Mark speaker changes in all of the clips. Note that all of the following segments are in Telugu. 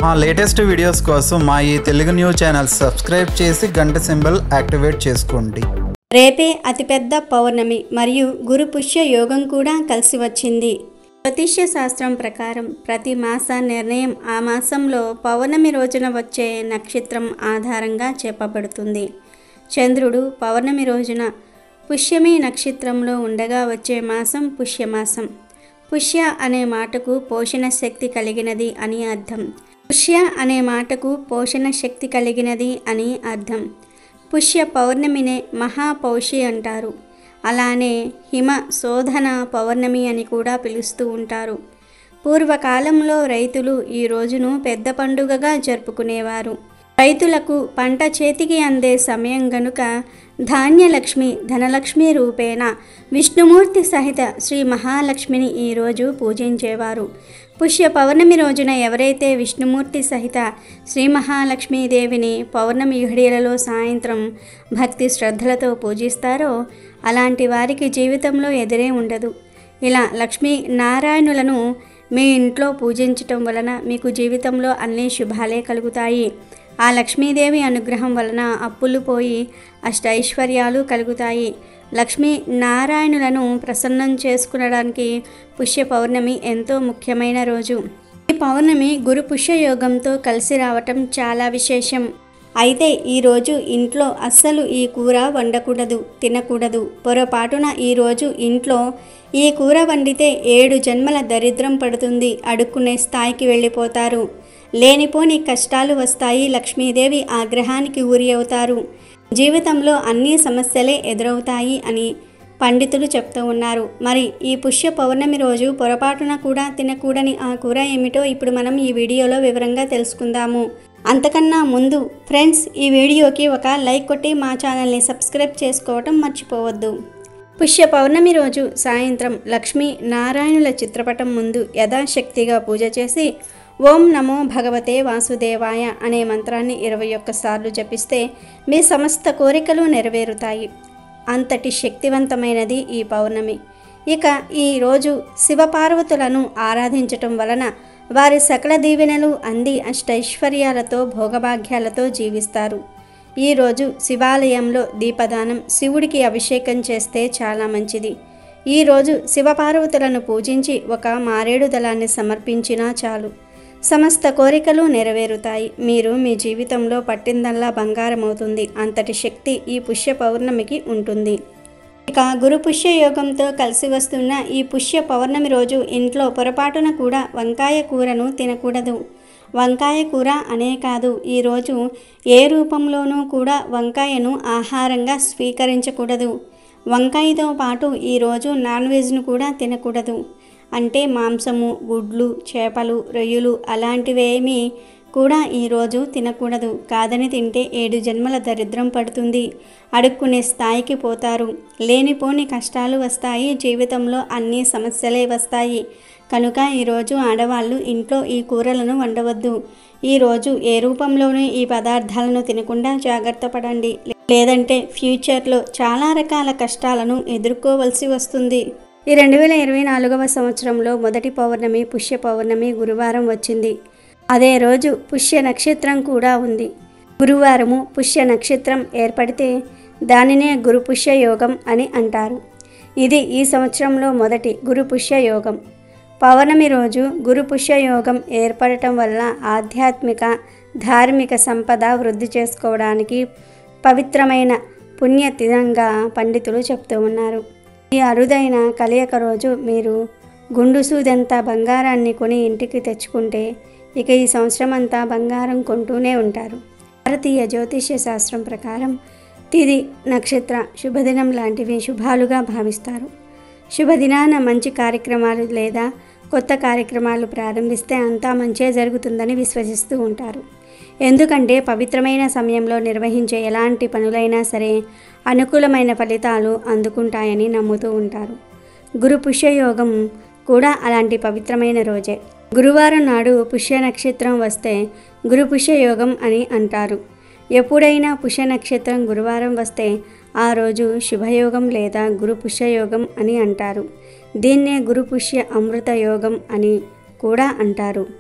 Speaker 1: మా లేటెస్ట్ వీడియోస్ కోసం మా ఈ తెలుగు న్యూస్ ఛానల్ సబ్స్క్రైబ్ చేసి గంట సింబల్ యాక్టివేట్ చేసుకోండి
Speaker 2: రేపే అతిపెద్ద పౌర్ణమి మరియు గురు పుష్య యోగం కూడా కలిసి వచ్చింది జ్యోతిష్య శాస్త్రం ప్రకారం ప్రతి మాస నిర్ణయం ఆ మాసంలో పౌర్ణమి రోజున వచ్చే నక్షత్రం ఆధారంగా చెప్పబడుతుంది చంద్రుడు పౌర్ణమి రోజున పుష్యమి నక్షత్రంలో ఉండగా వచ్చే మాసం పుష్యమాసం పుష్య అనే మాటకు పోషణ శక్తి కలిగినది అని అర్థం పుష్య అనే మాటకు పోషణ శక్తి కలిగినది అని అర్థం పుష్య పౌర్ణమినే మహాపౌషి అంటారు అలానే హిమ శోధన పౌర్ణమి అని కూడా పిలుస్తూ ఉంటారు పూర్వకాలంలో రైతులు ఈ రోజును పెద్ద పండుగగా జరుపుకునేవారు రైతులకు పంట చేతికి అందే సమయం గనుక ధాన్యలక్ష్మి ధనలక్ష్మి రూపేణ విష్ణుమూర్తి సహిత శ్రీ మహాలక్ష్మిని ఈరోజు పూజించేవారు పుష్య పౌర్ణమి రోజున ఎవరైతే విష్ణుమూర్తి సహిత శ్రీ మహాలక్ష్మీదేవిని పౌర్ణమి ఘడియలలో సాయంత్రం భక్తి శ్రద్ధలతో పూజిస్తారో అలాంటి వారికి జీవితంలో ఎదురే ఉండదు ఇలా లక్ష్మీ నారాయణులను మీ ఇంట్లో పూజించటం వలన మీకు జీవితంలో అన్ని శుభాలే కలుగుతాయి ఆ లక్ష్మీదేవి అనుగ్రహం వలన అప్పులు పోయి అష్టైశ్వర్యాలు కలుగుతాయి లక్ష్మీ నారాయణులను ప్రసన్నం చేసుకునడానికి పుష్య పౌర్ణమి ఎంతో ముఖ్యమైన రోజు ఈ పౌర్ణమి గురు పుష్య యోగంతో కలిసి రావటం చాలా విశేషం అయితే ఈరోజు ఇంట్లో అస్సలు ఈ కూర వండకూడదు తినకూడదు పొరపాటున ఈరోజు ఇంట్లో ఈ కూర వండితే ఏడు జన్మల దరిద్రం పడుతుంది అడుక్కునే స్థాయికి వెళ్ళిపోతారు లేనిపోని కష్టాలు వస్తాయి లక్ష్మీదేవి ఆగ్రహానికి గురి అవుతారు జీవితంలో అన్ని సమస్యలే ఎదురవుతాయి అని పండితులు చెప్తూ ఉన్నారు మరి ఈ పుష్య పౌర్ణమి రోజు పొరపాటున కూడా తినకూడని ఆ కూర ఏమిటో ఇప్పుడు మనం ఈ వీడియోలో వివరంగా తెలుసుకుందాము అంతకన్నా ముందు ఫ్రెండ్స్ ఈ వీడియోకి ఒక లైక్ కొట్టి మా ఛానల్ని సబ్స్క్రైబ్ చేసుకోవటం మర్చిపోవద్దు పుష్య పౌర్ణమి రోజు సాయంత్రం లక్ష్మీ నారాయణుల చిత్రపటం ముందు యథాశక్తిగా పూజ చేసి ఓం నమో భగవతే వాసుదేవాయ అనే మంత్రాన్ని ఇరవై ఒక్కసార్లు జపిస్తే మీ సమస్త కోరికలు నెరవేరుతాయి అంతటి శక్తివంతమైనది ఈ పౌర్ణమి ఇక ఈ రోజు శివపార్వతులను ఆరాధించటం వలన వారి సకల దీవెనలు అంది అష్టైశ్వర్యాలతో భోగభాగ్యాలతో జీవిస్తారు ఈరోజు శివాలయంలో దీపదానం శివుడికి అభిషేకం చేస్తే చాలా మంచిది ఈరోజు శివపార్వతులను పూజించి ఒక మారేడు దళాన్ని సమర్పించినా చాలు సమస్త కోరికలు నెరవేరుతాయి మీరు మీ జీవితంలో పట్టిందల్లా బంగారం అవుతుంది అంతటి శక్తి ఈ పుష్య పౌర్ణమికి ఉంటుంది ఇక గురు పుష్య యోగంతో కలిసి వస్తున్న ఈ పుష్య పౌర్ణమి రోజు ఇంట్లో పొరపాటున కూడా వంకాయ కూరను తినకూడదు వంకాయ కూర అనే కాదు ఈరోజు ఏ రూపంలోనూ కూడా వంకాయను ఆహారంగా స్వీకరించకూడదు వంకాయతో పాటు ఈరోజు నాన్ వెజ్ను కూడా తినకూడదు అంటే మాంసము గుడ్లు చేపలు రొయ్యలు అలాంటివేమీ కూడా ఈరోజు తినకూడదు కాదని తింటే ఏడు జన్మల దరిద్రం పడుతుంది అడుక్కునే స్థాయికి పోతారు లేనిపోని కష్టాలు వస్తాయి జీవితంలో అన్ని సమస్యలే వస్తాయి కనుక ఈరోజు ఆడవాళ్ళు ఇంట్లో ఈ కూరలను వండవద్దు ఈరోజు ఏ రూపంలోనూ ఈ పదార్థాలను తినకుండా జాగ్రత్త పడండి లేదంటే ఫ్యూచర్లో చాలా రకాల కష్టాలను ఎదుర్కోవలసి వస్తుంది ఈ రెండు వేల ఇరవై నాలుగవ సంవత్సరంలో మొదటి పౌర్ణమి పుష్య పౌర్ణమి గురువారం వచ్చింది అదే రోజు పుష్య నక్షత్రం కూడా ఉంది గురువారము పుష్య నక్షత్రం ఏర్పడితే దానినే గురు పుష్య యోగం అని అంటారు ఇది ఈ సంవత్సరంలో మొదటి గురు పుష్య యోగం పౌర్ణమి రోజు గురు పుష్య యోగం ఏర్పడటం వల్ల ఆధ్యాత్మిక ధార్మిక సంపద వృద్ధి చేసుకోవడానికి పవిత్రమైన పుణ్యతిథంగా పండితులు చెప్తూ ఉన్నారు ఈ అరుదైన కలయిక రోజు మీరు గుండు సూదంతా బంగారాన్ని కొని ఇంటికి తెచ్చుకుంటే ఇక ఈ సంవత్సరం అంతా బంగారం కొంటూనే ఉంటారు భారతీయ జ్యోతిష్య శాస్త్రం ప్రకారం తిది నక్షత్ర శుభదినం లాంటివి శుభాలుగా భావిస్తారు శుభదినాన మంచి కార్యక్రమాలు లేదా కొత్త కార్యక్రమాలు ప్రారంభిస్తే అంతా మంచే జరుగుతుందని విశ్వసిస్తూ ఉంటారు ఎందుకంటే పవిత్రమైన సమయంలో నిర్వహించే ఎలాంటి పనులైనా సరే అనుకూలమైన ఫలితాలు అందుకుంటాయని నమ్ముతూ ఉంటారు గురు పుష్యయోగం కూడా అలాంటి పవిత్రమైన రోజే గురువారం నాడు పుష్య నక్షత్రం వస్తే గురు పుష్యయోగం అని అంటారు ఎప్పుడైనా పుష్య నక్షత్రం గురువారం వస్తే ఆ రోజు శుభయోగం లేదా గురు పుష్యయోగం అని అంటారు దీన్నే గురు పుష్య అమృత యోగం అని కూడా అంటారు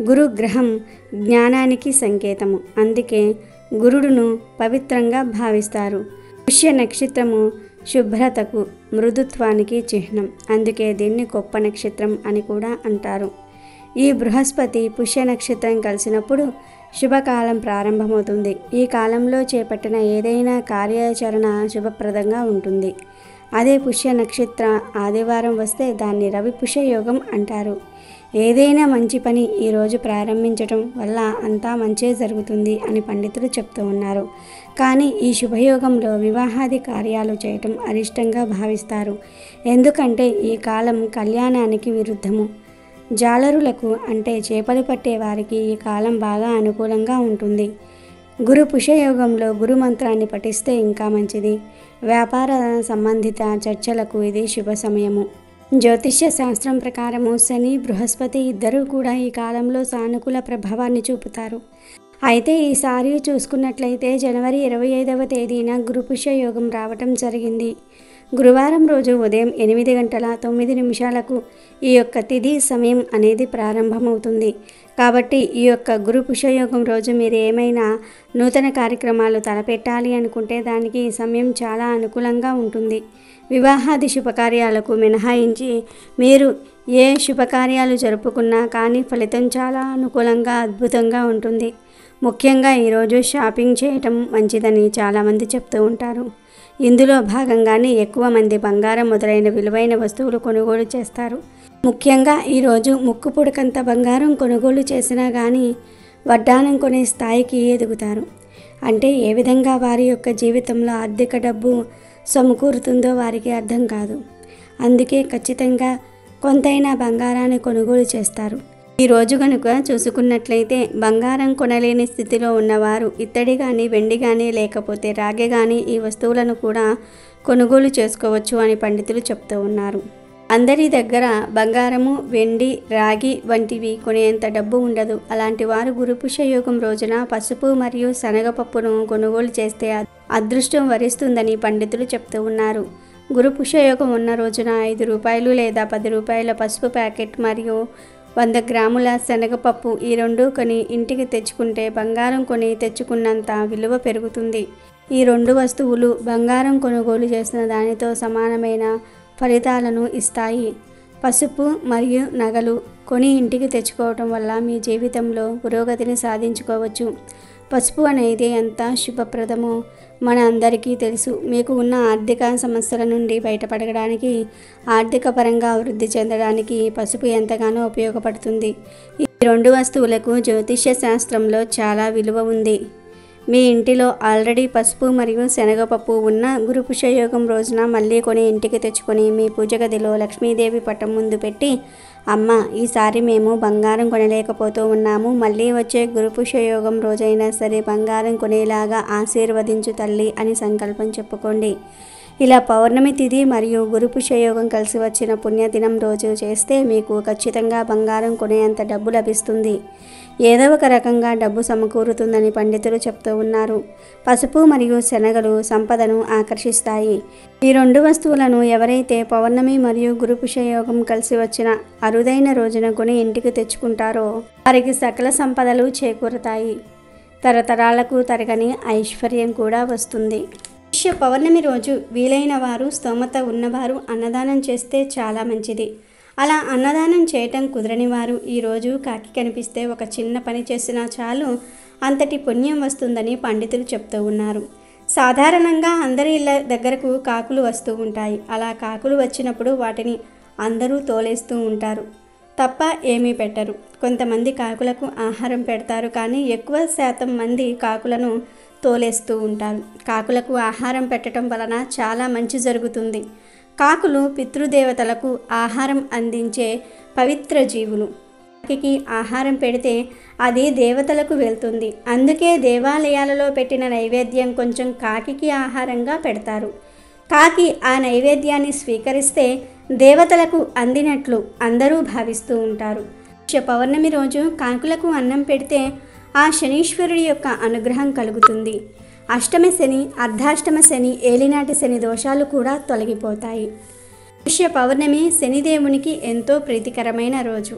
Speaker 2: గురు గ్రహం జ్ఞానానికి సంకేతము అందుకే గురుడును పవిత్రంగా భావిస్తారు పుష్య నక్షత్రము శుభ్రతకు మృదుత్వానికి చిహ్నం అందుకే దీన్ని గొప్ప నక్షత్రం అని కూడా అంటారు ఈ బృహస్పతి పుష్య నక్షత్రం కలిసినప్పుడు శుభకాలం ప్రారంభమవుతుంది ఈ కాలంలో చేపట్టిన ఏదైనా కార్యాచరణ శుభప్రదంగా ఉంటుంది అదే పుష్య నక్షత్ర ఆదివారం వస్తే దాన్ని రవి పుష్య యోగం అంటారు ఏదైనా మంచి పని ఈరోజు ప్రారంభించడం వల్ల అంతా మంచే జరుగుతుంది అని పండితులు చెప్తూ ఉన్నారు కానీ ఈ శుభయోగంలో వివాహాది కార్యాలు చేయటం అరిష్టంగా భావిస్తారు ఎందుకంటే ఈ కాలం కళ్యాణానికి విరుద్ధము జాలరులకు అంటే చేపలు పట్టే వారికి ఈ కాలం బాగా అనుకూలంగా ఉంటుంది గురు పుషయోగంలో గురు మంత్రాన్ని పఠిస్తే ఇంకా మంచిది వ్యాపార సంబంధిత చర్చలకు ఇది శుభ సమయము జ్యోతిష్య శాస్త్రం ప్రకారము శని బృహస్పతి ఇద్దరూ కూడా ఈ కాలంలో సానుకూల ప్రభావాన్ని చూపుతారు అయితే ఈసారి చూసుకున్నట్లయితే జనవరి ఇరవై ఐదవ తేదీన గురుపుష్య యోగం రావటం జరిగింది గురువారం రోజు ఉదయం ఎనిమిది గంటల తొమ్మిది నిమిషాలకు ఈ యొక్క తిథి సమయం అనేది ప్రారంభమవుతుంది కాబట్టి ఈ యొక్క గురు పుష్యయోగం రోజు మీరు ఏమైనా నూతన కార్యక్రమాలు తలపెట్టాలి అనుకుంటే దానికి ఈ సమయం చాలా అనుకూలంగా ఉంటుంది వివాహాది శుభకార్యాలకు మినహాయించి మీరు ఏ శుభకార్యాలు జరుపుకున్నా కానీ ఫలితం చాలా అనుకూలంగా అద్భుతంగా ఉంటుంది ముఖ్యంగా ఈరోజు షాపింగ్ చేయటం మంచిదని చాలామంది చెప్తూ ఉంటారు ఇందులో భాగంగానే ఎక్కువ మంది బంగారం మొదలైన విలువైన వస్తువులు కొనుగోలు చేస్తారు ముఖ్యంగా ఈరోజు ముక్కు పుడకంత బంగారం కొనుగోలు చేసినా కానీ వడ్డానం కొనే స్థాయికి ఎదుగుతారు అంటే ఏ విధంగా వారి యొక్క జీవితంలో ఆర్థిక డబ్బు సమకూరుతుందో వారికి అర్థం కాదు అందుకే ఖచ్చితంగా కొంతైనా బంగారాన్ని కొనుగోలు చేస్తారు ఈ రోజు కనుక చూసుకున్నట్లయితే బంగారం కొనలేని స్థితిలో ఉన్నవారు ఇత్తడి కానీ వెండి కానీ లేకపోతే రాగి కానీ ఈ వస్తువులను కూడా కొనుగోలు చేసుకోవచ్చు అని పండితులు చెప్తూ ఉన్నారు అందరి దగ్గర బంగారము వెండి రాగి వంటివి కొనేంత డబ్బు ఉండదు అలాంటి వారు గురుపుష యోగం రోజున పసుపు మరియు శనగపప్పును కొనుగోలు చేస్తే అదృష్టం వరిస్తుందని పండితులు చెప్తూ ఉన్నారు గురు పుష్యయోగం ఉన్న రోజున ఐదు రూపాయలు లేదా పది రూపాయల పసుపు ప్యాకెట్ మరియు వంద గ్రాముల శనగపప్పు ఈ రెండు కొని ఇంటికి తెచ్చుకుంటే బంగారం కొని తెచ్చుకున్నంత విలువ పెరుగుతుంది ఈ రెండు వస్తువులు బంగారం కొనుగోలు చేసిన దానితో సమానమైన ఫలితాలను ఇస్తాయి పసుపు మరియు నగలు కొని ఇంటికి తెచ్చుకోవటం వల్ల మీ జీవితంలో పురోగతిని సాధించుకోవచ్చు పసుపు అనేది ఎంత శుభప్రదమో మన అందరికీ తెలుసు మీకు ఉన్న ఆర్థిక సమస్యల నుండి బయటపడడానికి ఆర్థిక పరంగా అభివృద్ధి చెందడానికి పసుపు ఎంతగానో ఉపయోగపడుతుంది ఈ రెండు వస్తువులకు జ్యోతిష్య శాస్త్రంలో చాలా విలువ ఉంది మీ ఇంటిలో ఆల్రెడీ పసుపు మరియు శనగపప్పు ఉన్న గురు పుష్యయోగం రోజున మళ్ళీ కొని ఇంటికి తెచ్చుకొని మీ పూజ గదిలో లక్ష్మీదేవి పటం ముందు పెట్టి అమ్మ ఈసారి మేము బంగారం కొనలేకపోతూ ఉన్నాము మళ్ళీ వచ్చే గురు పుష్యయోగం రోజైనా సరే బంగారం కొనేలాగా ఆశీర్వదించు తల్లి అని సంకల్పం చెప్పుకోండి ఇలా పౌర్ణమి తిథి మరియు గురు పుష్యయోగం కలిసి వచ్చిన పుణ్యదినం రోజు చేస్తే మీకు ఖచ్చితంగా బంగారం కొనేంత డబ్బు లభిస్తుంది ఏదో ఒక రకంగా డబ్బు సమకూరుతుందని పండితులు చెప్తూ ఉన్నారు పసుపు మరియు శనగలు సంపదను ఆకర్షిస్తాయి ఈ రెండు వస్తువులను ఎవరైతే పౌర్ణమి మరియు గురు పుష్యయోగం కలిసి వచ్చిన అరుదైన రోజున కొని ఇంటికి తెచ్చుకుంటారో వారికి సకల సంపదలు చేకూరుతాయి తరతరాలకు తరగని ఐశ్వర్యం కూడా వస్తుంది పుష్య పౌర్ణమి రోజు వీలైన వారు స్తోమత ఉన్నవారు అన్నదానం చేస్తే చాలా మంచిది అలా అన్నదానం చేయటం కుదరని వారు ఈరోజు కాకి కనిపిస్తే ఒక చిన్న పని చేసినా చాలు అంతటి పుణ్యం వస్తుందని పండితులు చెప్తూ ఉన్నారు సాధారణంగా అందరి ఇళ్ళ దగ్గరకు కాకులు వస్తూ ఉంటాయి అలా కాకులు వచ్చినప్పుడు వాటిని అందరూ తోలేస్తూ ఉంటారు తప్ప ఏమీ పెట్టరు కొంతమంది కాకులకు ఆహారం పెడతారు కానీ ఎక్కువ శాతం మంది కాకులను తోలేస్తూ ఉంటారు కాకులకు ఆహారం పెట్టడం వలన చాలా మంచి జరుగుతుంది కాకులు పితృదేవతలకు ఆహారం అందించే పవిత్ర జీవులు కాకికి ఆహారం పెడితే అది దేవతలకు వెళ్తుంది అందుకే దేవాలయాలలో పెట్టిన నైవేద్యం కొంచెం కాకికి ఆహారంగా పెడతారు కాకి ఆ నైవేద్యాన్ని స్వీకరిస్తే దేవతలకు అందినట్లు అందరూ భావిస్తూ ఉంటారు శ- పౌర్ణమి రోజు కాకులకు అన్నం పెడితే ఆ శనీశ్వరుడి యొక్క అనుగ్రహం కలుగుతుంది అష్టమ శని అర్ధాష్టమ శని ఏలినాటి శని దోషాలు కూడా తొలగిపోతాయి పుష్య పౌర్ణమి శనిదేవునికి ఎంతో ప్రీతికరమైన రోజు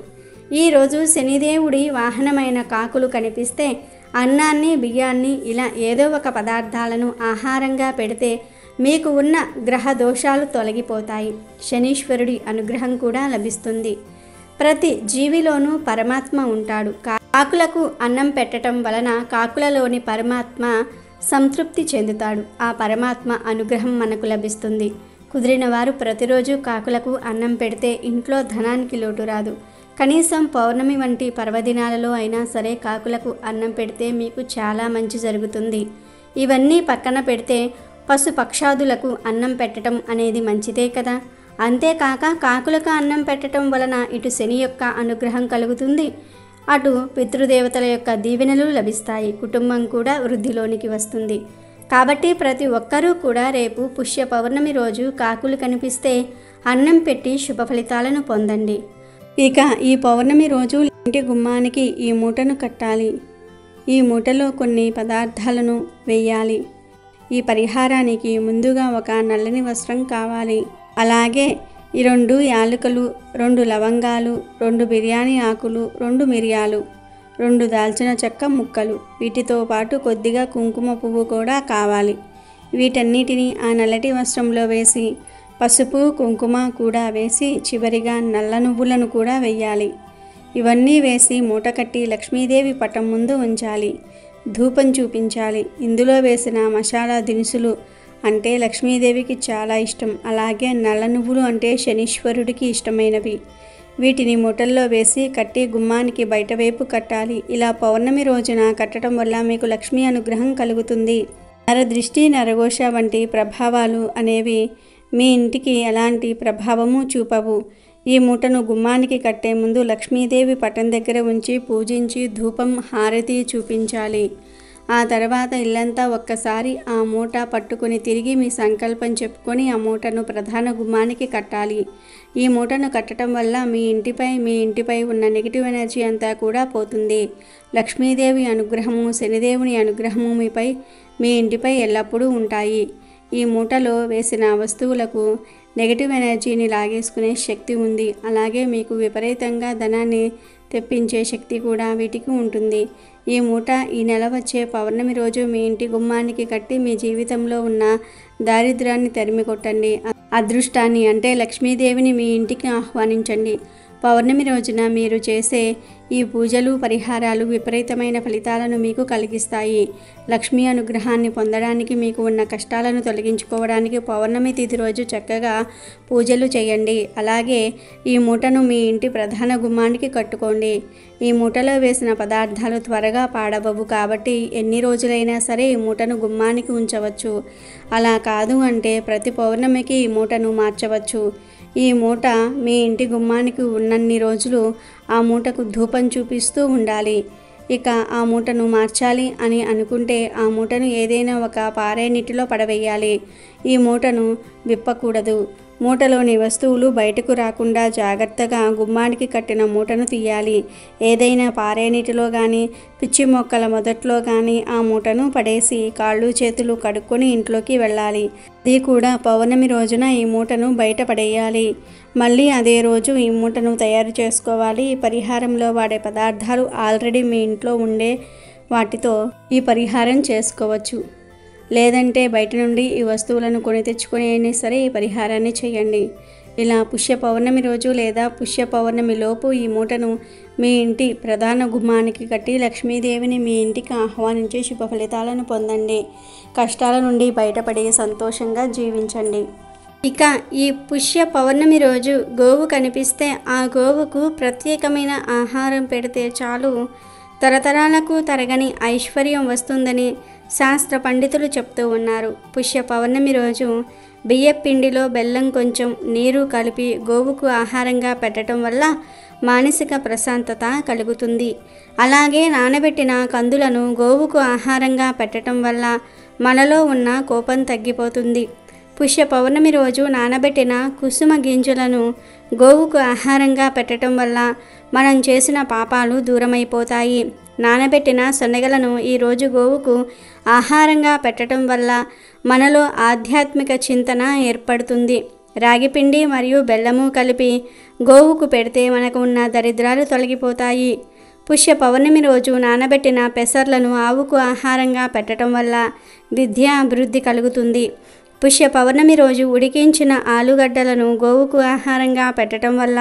Speaker 2: ఈరోజు శనిదేవుడి వాహనమైన కాకులు కనిపిస్తే అన్నాన్ని బియ్యాన్ని ఇలా ఏదో ఒక పదార్థాలను ఆహారంగా పెడితే మీకు ఉన్న గ్రహ దోషాలు తొలగిపోతాయి శనీశ్వరుడి అనుగ్రహం కూడా లభిస్తుంది ప్రతి జీవిలోనూ పరమాత్మ ఉంటాడు కాకులకు అన్నం పెట్టడం వలన కాకులలోని పరమాత్మ సంతృప్తి చెందుతాడు ఆ పరమాత్మ అనుగ్రహం మనకు లభిస్తుంది కుదిరిన వారు ప్రతిరోజు కాకులకు అన్నం పెడితే ఇంట్లో ధనానికి లోటు రాదు కనీసం పౌర్ణమి వంటి పర్వదినాలలో అయినా సరే కాకులకు అన్నం పెడితే మీకు చాలా మంచి జరుగుతుంది ఇవన్నీ పక్కన పెడితే పశు పక్షాదులకు అన్నం పెట్టడం అనేది మంచిదే కదా అంతేకాక కాకులకు అన్నం పెట్టడం వలన ఇటు శని యొక్క అనుగ్రహం కలుగుతుంది అటు పితృదేవతల యొక్క దీవెనలు లభిస్తాయి కుటుంబం కూడా వృద్ధిలోనికి వస్తుంది కాబట్టి ప్రతి ఒక్కరూ కూడా రేపు పుష్య పౌర్ణమి రోజు కాకులు కనిపిస్తే అన్నం పెట్టి శుభ ఫలితాలను పొందండి ఇక ఈ పౌర్ణమి రోజు ఇంటి గుమ్మానికి ఈ మూటను కట్టాలి ఈ మూటలో కొన్ని పదార్థాలను వేయాలి ఈ పరిహారానికి ముందుగా ఒక నల్లని వస్త్రం కావాలి అలాగే ఈ రెండు యాలకులు రెండు లవంగాలు రెండు బిర్యానీ ఆకులు రెండు మిరియాలు రెండు దాల్చిన చెక్క ముక్కలు వీటితో పాటు కొద్దిగా కుంకుమ పువ్వు కూడా కావాలి వీటన్నిటిని ఆ నల్లటి వస్త్రంలో వేసి పసుపు కుంకుమ కూడా వేసి చివరిగా నల్ల నువ్వులను కూడా వేయాలి ఇవన్నీ వేసి మూట కట్టి లక్ష్మీదేవి పటం ముందు ఉంచాలి ధూపం చూపించాలి ఇందులో వేసిన మసాలా దినుసులు అంటే లక్ష్మీదేవికి చాలా ఇష్టం అలాగే నల్ల నువ్వులు అంటే శనీశ్వరుడికి ఇష్టమైనవి వీటిని మూటల్లో వేసి కట్టి గుమ్మానికి బయటవైపు కట్టాలి ఇలా పౌర్ణమి రోజున కట్టడం వల్ల మీకు లక్ష్మీ అనుగ్రహం కలుగుతుంది నరదృష్టి నరఘోష వంటి ప్రభావాలు అనేవి మీ ఇంటికి ఎలాంటి ప్రభావము చూపవు ఈ మూటను గుమ్మానికి కట్టే ముందు లక్ష్మీదేవి పటం దగ్గర ఉంచి పూజించి ధూపం హారతి చూపించాలి ఆ తర్వాత ఇల్లంతా ఒక్కసారి ఆ మూట పట్టుకొని తిరిగి మీ సంకల్పం చెప్పుకొని ఆ మూటను ప్రధాన గుమ్మానికి కట్టాలి ఈ మూటను కట్టడం వల్ల మీ ఇంటిపై మీ ఇంటిపై ఉన్న నెగిటివ్ ఎనర్జీ అంతా కూడా పోతుంది లక్ష్మీదేవి అనుగ్రహము శనిదేవుని అనుగ్రహము మీపై మీ ఇంటిపై ఎల్లప్పుడూ ఉంటాయి ఈ మూటలో వేసిన వస్తువులకు నెగటివ్ ఎనర్జీని లాగేసుకునే శక్తి ఉంది అలాగే మీకు విపరీతంగా ధనాన్ని తెప్పించే శక్తి కూడా వీటికి ఉంటుంది ఈ మూట ఈ నెల వచ్చే పౌర్ణమి రోజు మీ ఇంటి గుమ్మానికి కట్టి మీ జీవితంలో ఉన్న దారిద్ర్యాన్ని తరిమి కొట్టండి అదృష్టాన్ని అంటే లక్ష్మీదేవిని మీ ఇంటికి ఆహ్వానించండి పౌర్ణమి రోజున మీరు చేసే ఈ పూజలు పరిహారాలు విపరీతమైన ఫలితాలను మీకు కలిగిస్తాయి లక్ష్మీ అనుగ్రహాన్ని పొందడానికి మీకు ఉన్న కష్టాలను తొలగించుకోవడానికి పౌర్ణమి తిథి రోజు చక్కగా పూజలు చేయండి అలాగే ఈ మూటను మీ ఇంటి ప్రధాన గుమ్మానికి కట్టుకోండి ఈ మూటలో వేసిన పదార్థాలు త్వరగా పాడవవు కాబట్టి ఎన్ని రోజులైనా సరే ఈ మూటను గుమ్మానికి ఉంచవచ్చు అలా కాదు అంటే ప్రతి పౌర్ణమికి ఈ మూటను మార్చవచ్చు ఈ మూట మీ ఇంటి గుమ్మానికి ఉన్నన్ని రోజులు ఆ మూటకు ధూపం చూపిస్తూ ఉండాలి ఇక ఆ మూటను మార్చాలి అని అనుకుంటే ఆ మూటను ఏదైనా ఒక పారే నీటిలో పడవేయాలి ఈ మూటను విప్పకూడదు మూటలోని వస్తువులు బయటకు రాకుండా జాగ్రత్తగా గుమ్మానికి కట్టిన మూటను తీయాలి ఏదైనా పారే నీటిలో కానీ పిచ్చి మొక్కల మొదట్లో కానీ ఆ మూటను పడేసి కాళ్ళు చేతులు కడుక్కొని ఇంట్లోకి వెళ్ళాలి అది కూడా పౌర్ణమి రోజున ఈ మూటను బయట పడేయాలి మళ్ళీ అదే రోజు ఈ మూటను తయారు చేసుకోవాలి ఈ పరిహారంలో వాడే పదార్థాలు ఆల్రెడీ మీ ఇంట్లో ఉండే వాటితో ఈ పరిహారం చేసుకోవచ్చు లేదంటే బయట నుండి ఈ వస్తువులను కొని తెచ్చుకొని అయినా సరే ఈ పరిహారాన్ని చేయండి ఇలా పుష్య పౌర్ణమి రోజు లేదా పుష్య పౌర్ణమి లోపు ఈ మూటను మీ ఇంటి ప్రధాన గుమ్మానికి కట్టి లక్ష్మీదేవిని మీ ఇంటికి ఆహ్వానించి శుభ ఫలితాలను పొందండి కష్టాల నుండి బయటపడి సంతోషంగా జీవించండి ఇక ఈ పుష్య పౌర్ణమి రోజు గోవు కనిపిస్తే ఆ గోవుకు ప్రత్యేకమైన ఆహారం పెడితే చాలు తరతరాలకు తరగని ఐశ్వర్యం వస్తుందని శాస్త్ర పండితులు చెప్తూ ఉన్నారు పుష్య పౌర్ణమి రోజు బియ్యం పిండిలో బెల్లం కొంచెం నీరు కలిపి గోవుకు ఆహారంగా పెట్టడం వల్ల మానసిక ప్రశాంతత కలుగుతుంది అలాగే నానబెట్టిన కందులను గోవుకు ఆహారంగా పెట్టడం వల్ల మనలో ఉన్న కోపం తగ్గిపోతుంది పుష్య పౌర్ణమి రోజు నానబెట్టిన కుసుమ గింజలను గోవుకు ఆహారంగా పెట్టడం వల్ల మనం చేసిన పాపాలు దూరమైపోతాయి నానబెట్టిన శనగలను ఈరోజు గోవుకు ఆహారంగా పెట్టడం వల్ల మనలో ఆధ్యాత్మిక చింతన ఏర్పడుతుంది రాగిపిండి మరియు బెల్లము కలిపి గోవుకు పెడితే మనకు ఉన్న దరిద్రాలు తొలగిపోతాయి పుష్య పౌర్ణమి రోజు నానబెట్టిన పెసర్లను ఆవుకు ఆహారంగా పెట్టడం వల్ల విద్య అభివృద్ధి కలుగుతుంది పుష్య పౌర్ణమి రోజు ఉడికించిన ఆలుగడ్డలను గోవుకు ఆహారంగా పెట్టడం వల్ల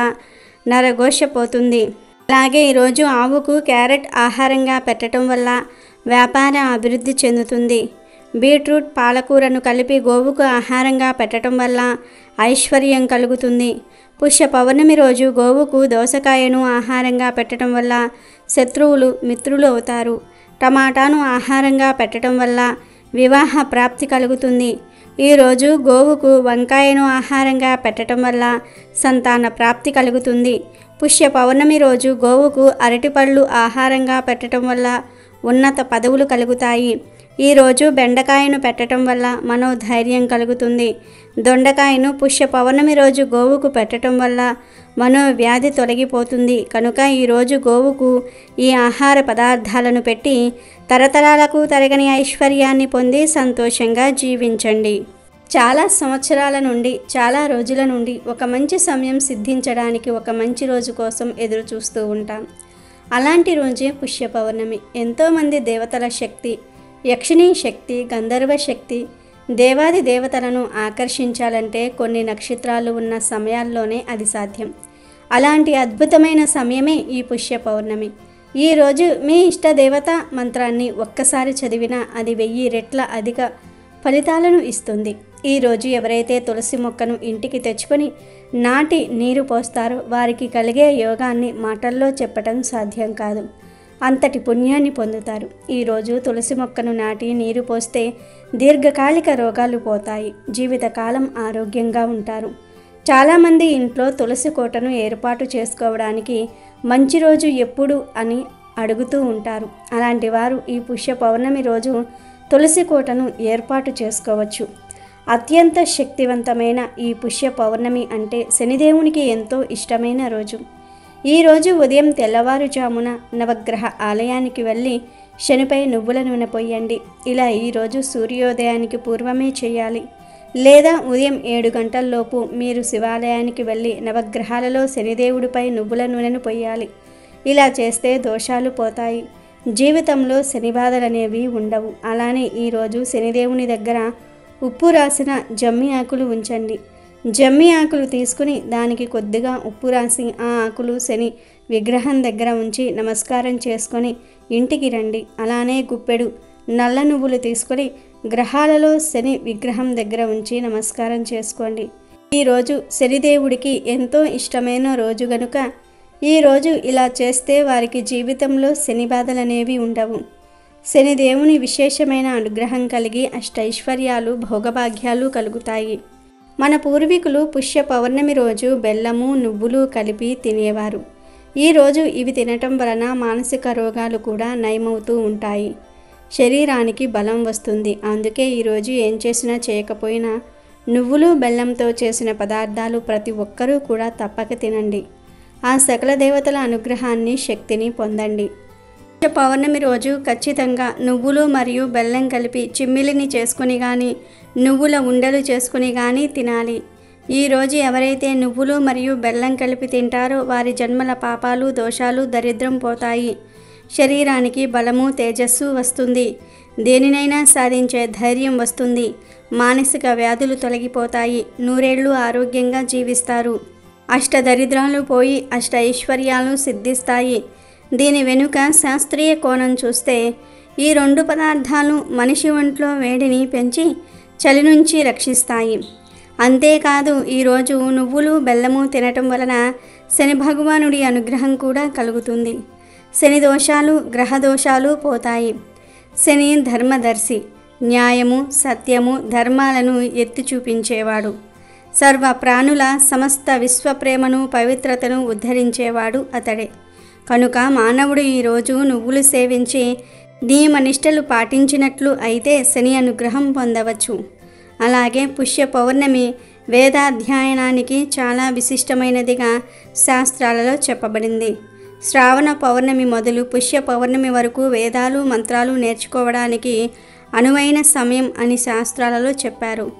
Speaker 2: నరఘోష పోతుంది అలాగే ఈరోజు ఆవుకు క్యారెట్ ఆహారంగా పెట్టడం వల్ల వ్యాపార అభివృద్ధి చెందుతుంది బీట్రూట్ పాలకూరను కలిపి గోవుకు ఆహారంగా పెట్టడం వల్ల ఐశ్వర్యం కలుగుతుంది పుష్య పౌర్ణమి రోజు గోవుకు దోసకాయను ఆహారంగా పెట్టడం వల్ల శత్రువులు మిత్రులు అవుతారు టమాటాను ఆహారంగా పెట్టడం వల్ల వివాహ ప్రాప్తి కలుగుతుంది ఈరోజు గోవుకు వంకాయను ఆహారంగా పెట్టడం వల్ల సంతాన ప్రాప్తి కలుగుతుంది పుష్య పౌర్ణమి రోజు గోవుకు అరటిపళ్ళు ఆహారంగా పెట్టడం వల్ల ఉన్నత పదవులు కలుగుతాయి ఈరోజు బెండకాయను పెట్టడం వల్ల మనోధైర్యం కలుగుతుంది దొండకాయను పుష్య పౌర్ణమి రోజు గోవుకు పెట్టడం వల్ల మనోవ్యాధి తొలగిపోతుంది కనుక ఈరోజు గోవుకు ఈ ఆహార పదార్థాలను పెట్టి తరతరాలకు తరగని ఐశ్వర్యాన్ని పొంది సంతోషంగా జీవించండి చాలా సంవత్సరాల నుండి చాలా రోజుల నుండి ఒక మంచి సమయం సిద్ధించడానికి ఒక మంచి రోజు కోసం ఎదురు చూస్తూ ఉంటాం అలాంటి రోజే పుష్య పౌర్ణమి ఎంతోమంది దేవతల శక్తి యక్షిణీ శక్తి గంధర్వ శక్తి దేవాది దేవతలను ఆకర్షించాలంటే కొన్ని నక్షత్రాలు ఉన్న సమయాల్లోనే అది సాధ్యం అలాంటి అద్భుతమైన సమయమే ఈ పుష్య పౌర్ణమి ఈరోజు మీ ఇష్ట దేవత మంత్రాన్ని ఒక్కసారి చదివినా అది వెయ్యి రెట్ల అధిక ఫలితాలను ఇస్తుంది ఈరోజు ఎవరైతే తులసి మొక్కను ఇంటికి తెచ్చుకొని నాటి నీరు పోస్తారో వారికి కలిగే యోగాన్ని మాటల్లో చెప్పటం సాధ్యం కాదు అంతటి పుణ్యాన్ని పొందుతారు ఈరోజు తులసి మొక్కను నాటి నీరు పోస్తే దీర్ఘకాలిక రోగాలు పోతాయి జీవితకాలం ఆరోగ్యంగా ఉంటారు చాలామంది ఇంట్లో తులసి కోటను ఏర్పాటు చేసుకోవడానికి మంచి రోజు ఎప్పుడు అని అడుగుతూ ఉంటారు అలాంటి వారు ఈ పుష్య పౌర్ణమి రోజు తులసి కోటను ఏర్పాటు చేసుకోవచ్చు అత్యంత శక్తివంతమైన ఈ పుష్య పౌర్ణమి అంటే శనిదేవునికి ఎంతో ఇష్టమైన రోజు ఈ రోజు ఉదయం తెల్లవారుజామున నవగ్రహ ఆలయానికి వెళ్ళి శనిపై నువ్వుల నూనె పొయ్యండి ఇలా ఈరోజు సూర్యోదయానికి పూర్వమే చేయాలి లేదా ఉదయం ఏడు గంటల్లోపు మీరు శివాలయానికి వెళ్ళి నవగ్రహాలలో శనిదేవుడిపై నువ్వుల నూనెను పొయ్యాలి ఇలా చేస్తే దోషాలు పోతాయి జీవితంలో శని బాధలనేవి ఉండవు అలానే ఈరోజు శనిదేవుని దగ్గర ఉప్పు రాసిన జమ్మి ఆకులు ఉంచండి జమ్మి ఆకులు తీసుకుని దానికి కొద్దిగా ఉప్పు రాసి ఆ ఆకులు శని విగ్రహం దగ్గర ఉంచి నమస్కారం చేసుకొని ఇంటికి రండి అలానే గుప్పెడు నల్ల నువ్వులు తీసుకొని గ్రహాలలో శని విగ్రహం దగ్గర ఉంచి నమస్కారం చేసుకోండి ఈరోజు శనిదేవుడికి ఎంతో ఇష్టమైన రోజు గనుక ఈరోజు ఇలా చేస్తే వారికి జీవితంలో శని బాధలనేవి ఉండవు శనిదేవుని విశేషమైన అనుగ్రహం కలిగి అష్టైశ్వర్యాలు భోగభాగ్యాలు కలుగుతాయి మన పూర్వీకులు పుష్య పౌర్ణమి రోజు బెల్లము నువ్వులు కలిపి తినేవారు ఈరోజు ఇవి తినటం వలన మానసిక రోగాలు కూడా నయమవుతూ ఉంటాయి శరీరానికి బలం వస్తుంది అందుకే ఈరోజు ఏం చేసినా చేయకపోయినా నువ్వులు బెల్లంతో చేసిన పదార్థాలు ప్రతి ఒక్కరూ కూడా తప్పక తినండి ఆ సకల దేవతల అనుగ్రహాన్ని శక్తిని పొందండి పౌర్ణమి రోజు ఖచ్చితంగా నువ్వులు మరియు బెల్లం కలిపి చిమ్మిలిని చేసుకుని కానీ నువ్వుల ఉండలు చేసుకుని కానీ తినాలి ఈరోజు ఎవరైతే నువ్వులు మరియు బెల్లం కలిపి తింటారో వారి జన్మల పాపాలు దోషాలు దరిద్రం పోతాయి శరీరానికి బలము తేజస్సు వస్తుంది దేనినైనా సాధించే ధైర్యం వస్తుంది మానసిక వ్యాధులు తొలగిపోతాయి నూరేళ్లు ఆరోగ్యంగా జీవిస్తారు అష్ట దరిద్రాలు పోయి అష్ట ఐశ్వర్యాలు సిద్ధిస్తాయి దీని వెనుక శాస్త్రీయ కోణం చూస్తే ఈ రెండు పదార్థాలు మనిషి ఒంట్లో వేడిని పెంచి చలి నుంచి రక్షిస్తాయి అంతేకాదు ఈరోజు నువ్వులు బెల్లము తినటం వలన శని భగవానుడి అనుగ్రహం కూడా కలుగుతుంది శని దోషాలు గ్రహ దోషాలు పోతాయి శని ధర్మదర్శి న్యాయము సత్యము ధర్మాలను ఎత్తి చూపించేవాడు సర్వ ప్రాణుల సమస్త విశ్వప్రేమను పవిత్రతను ఉద్ధరించేవాడు అతడే కనుక మానవుడు ఈరోజు నువ్వులు సేవించి నియమనిష్టలు పాటించినట్లు అయితే శని అనుగ్రహం పొందవచ్చు అలాగే పుష్య పౌర్ణమి వేదాధ్యయనానికి చాలా విశిష్టమైనదిగా శాస్త్రాలలో చెప్పబడింది శ్రావణ పౌర్ణమి మొదలు పుష్య పౌర్ణమి వరకు వేదాలు మంత్రాలు నేర్చుకోవడానికి అనువైన సమయం అని శాస్త్రాలలో చెప్పారు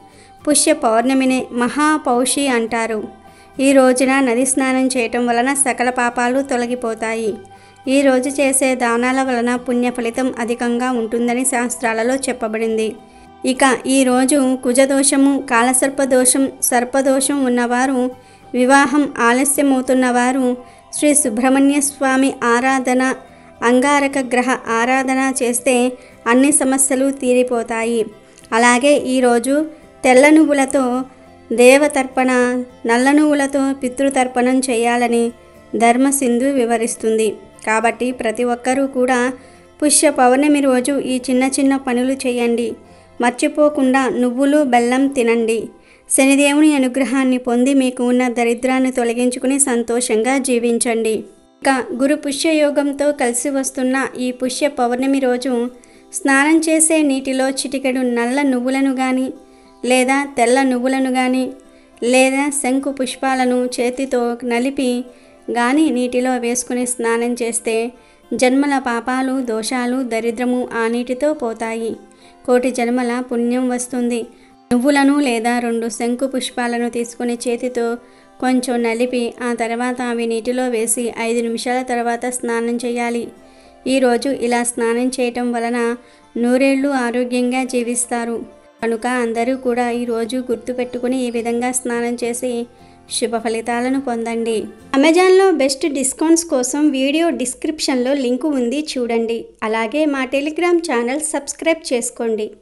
Speaker 2: పుష్య పౌర్ణమిని మహాపౌషి అంటారు ఈ రోజున నది స్నానం చేయటం వలన సకల పాపాలు తొలగిపోతాయి ఈ రోజు చేసే దానాల వలన పుణ్య ఫలితం అధికంగా ఉంటుందని శాస్త్రాలలో చెప్పబడింది ఇక ఈరోజు కుజదోషము కాలసర్పదోషం సర్పదోషం ఉన్నవారు వివాహం ఆలస్యమవుతున్నవారు శ్రీ సుబ్రహ్మణ్య స్వామి ఆరాధన అంగారక గ్రహ ఆరాధన చేస్తే అన్ని సమస్యలు తీరిపోతాయి అలాగే ఈరోజు తెల్ల నువ్వులతో దేవతర్పణ నల్ల నువ్వులతో పితృతర్పణం చేయాలని ధర్మసింధు వివరిస్తుంది కాబట్టి ప్రతి ఒక్కరూ కూడా పుష్య పౌర్ణమి రోజు ఈ చిన్న చిన్న పనులు చేయండి మర్చిపోకుండా నువ్వులు బెల్లం తినండి శనిదేవుని అనుగ్రహాన్ని పొంది మీకు ఉన్న దరిద్రాన్ని తొలగించుకుని సంతోషంగా జీవించండి ఇక గురు పుష్యయోగంతో కలిసి వస్తున్న ఈ పుష్య పౌర్ణమి రోజు స్నానం చేసే నీటిలో చిటికెడు నల్ల నువ్వులను కానీ లేదా తెల్ల నువ్వులను కానీ లేదా శంకు పుష్పాలను చేతితో నలిపి గాని నీటిలో వేసుకుని స్నానం చేస్తే జన్మల పాపాలు దోషాలు దరిద్రము ఆ నీటితో పోతాయి కోటి జన్మల పుణ్యం వస్తుంది నువ్వులను లేదా రెండు శంకు పుష్పాలను తీసుకుని చేతితో కొంచెం నలిపి ఆ తర్వాత అవి నీటిలో వేసి ఐదు నిమిషాల తర్వాత స్నానం చేయాలి ఈరోజు ఇలా స్నానం చేయటం వలన నూరేళ్లు ఆరోగ్యంగా జీవిస్తారు కనుక అందరూ కూడా ఈరోజు గుర్తుపెట్టుకుని ఈ విధంగా స్నానం చేసి శుభ ఫలితాలను పొందండి అమెజాన్లో బెస్ట్ డిస్కౌంట్స్ కోసం వీడియో డిస్క్రిప్షన్లో లింకు ఉంది చూడండి అలాగే మా టెలిగ్రామ్ ఛానల్ సబ్స్క్రైబ్ చేసుకోండి